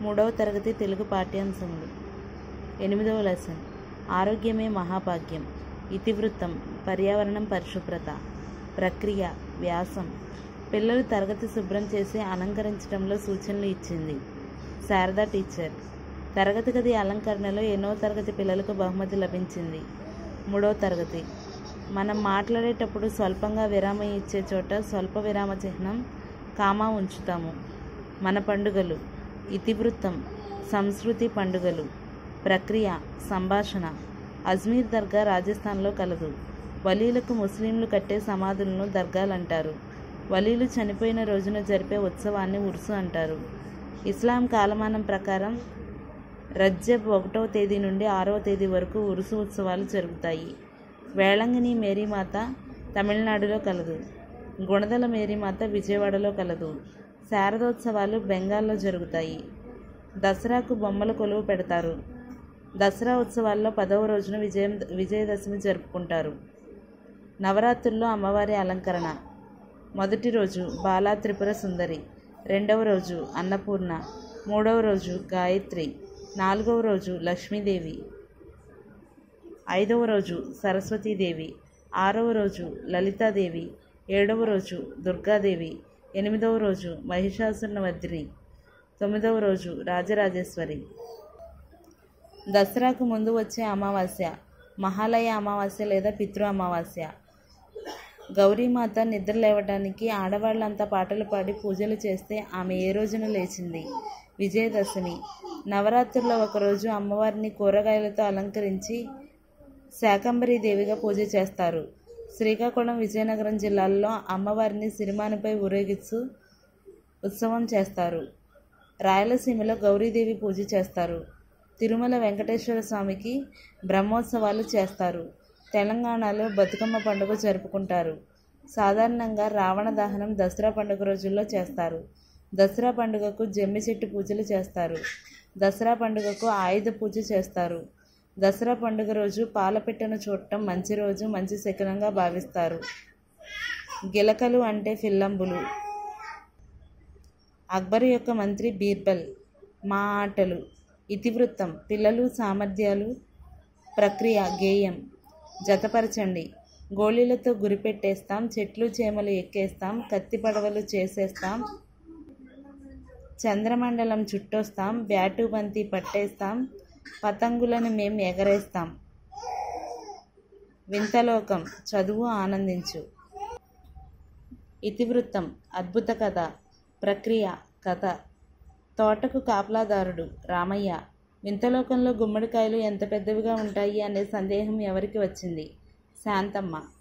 మూడవ తరగతి తెలుగు పాఠ్యాంశములు ఎనిమిదవ లెసన్ ఆరోగ్యమే మహాభాగ్యం ఇతివృత్తం పర్యావరణం పరిశుభ్రత ప్రక్రియ వ్యాసం పిల్లలు తరగతి శుభ్రం చేసి అలంకరించడంలో సూచనలు ఇచ్చింది శారదా టీచర్ తరగతి గది అలంకరణలో ఎన్నో తరగతి పిల్లలకు బహుమతి లభించింది మూడవ తరగతి మనం మాట్లాడేటప్పుడు స్వల్పంగా విరామం ఇచ్చే చోట స్వల్ప విరామ చిహ్నం కామా ఉంచుతాము మన పండుగలు ఇతివృత్తం సంస్కృతి పండుగలు ప్రక్రియ సంభాషణ అజ్మీర్ దర్గా రాజస్థాన్లో కలదు వలీలకు ముస్లింలు కట్టే సమాధులను దర్గాలంటారు వలీలు చనిపోయిన రోజున జరిపే ఉత్సవాన్ని ఉర్సు అంటారు ఇస్లాం కాలమానం ప్రకారం రజ్జబ్ ఒకటవ తేదీ నుండి ఆరవ తేదీ వరకు ఉరుసు ఉత్సవాలు జరుగుతాయి వేళంగిని మేరీమాత తమిళనాడులో కలదు గుణదల మేరీమాత విజయవాడలో కలదు శారదోత్సవాలు బెంగాల్లో జరుగుతాయి దసరాకు బొమ్మల కొలువు పెడతారు దసరా ఉత్సవాల్లో పదవ రోజున విజయం విజయదశమి జరుపుకుంటారు నవరాత్రుల్లో అమ్మవారి అలంకరణ మొదటి రోజు బాలా త్రిపుర సుందరి రెండవ రోజు అన్నపూర్ణ మూడవ రోజు గాయత్రి నాలుగవ రోజు లక్ష్మీదేవి ఐదవ రోజు సరస్వతీదేవి ఆరవ రోజు లలితాదేవి ఏడవ రోజు దుర్గాదేవి ఎనిమిదవ రోజు మహిషాసురవద్రి తొమ్మిదవ రోజు రాజరాజేశ్వరి దసరాకు ముందు వచ్చే అమావాస్య మహాలయ అమావాస్య లేదా పితృ అమావాస్య గౌరీమాత నిద్ర లేవడానికి ఆడవాళ్ళంతా పాటలు పాడి పూజలు చేస్తే ఆమె ఏ రోజున లేచింది విజయదశమి నవరాత్రుల్లో ఒకరోజు అమ్మవారిని కూరగాయలతో అలంకరించి శాకంబరీ దేవిగా పూజ చేస్తారు శ్రీకాకుళం విజయనగరం జిల్లాల్లో అమ్మవారిని సిరిమానిపై ఊరేగిస్తూ ఉత్సవం చేస్తారు రాయలసీమలో గౌరీదేవి పూజ చేస్తారు తిరుమల వెంకటేశ్వర స్వామికి బ్రహ్మోత్సవాలు చేస్తారు తెలంగాణలో బతుకమ్మ పండుగ జరుపుకుంటారు సాధారణంగా రావణ దహనం దసరా పండుగ రోజుల్లో చేస్తారు దసరా పండుగకు జమ్మి చెట్టు పూజలు చేస్తారు దసరా పండుగకు ఆయుధ పూజ చేస్తారు దసరా పండుగ రోజు పాలపిట్టను చూడటం మంచి రోజు మంచి శకునంగా భావిస్తారు గిలకలు అంటే ఫిల్లంబులు అక్బర్ యొక్క మంత్రి బీర్బల్ మా ఆటలు ఇతివృత్తం పిల్లలు సామర్థ్యాలు ప్రక్రియ గేయం జతపరచండి గోళీలతో గురిపెట్టేస్తాం చెట్లు చేమలు ఎక్కేస్తాం కత్తి పడవలు చేసేస్తాం చంద్రమండలం చుట్టొస్తాం బ్యాటు బంతి పట్టేస్తాం పతంగులను మేం ఎగరేస్తాం వింతలోకం చదువు ఆనందించు ఇతివృత్తం అద్భుత కథ ప్రక్రియ కథ తోటకు కాపలాదారుడు రామయ్య వింతలోకంలో గుమ్మడికాయలు ఎంత పెద్దవిగా ఉంటాయి అనే సందేహం ఎవరికి వచ్చింది శాంతమ్మ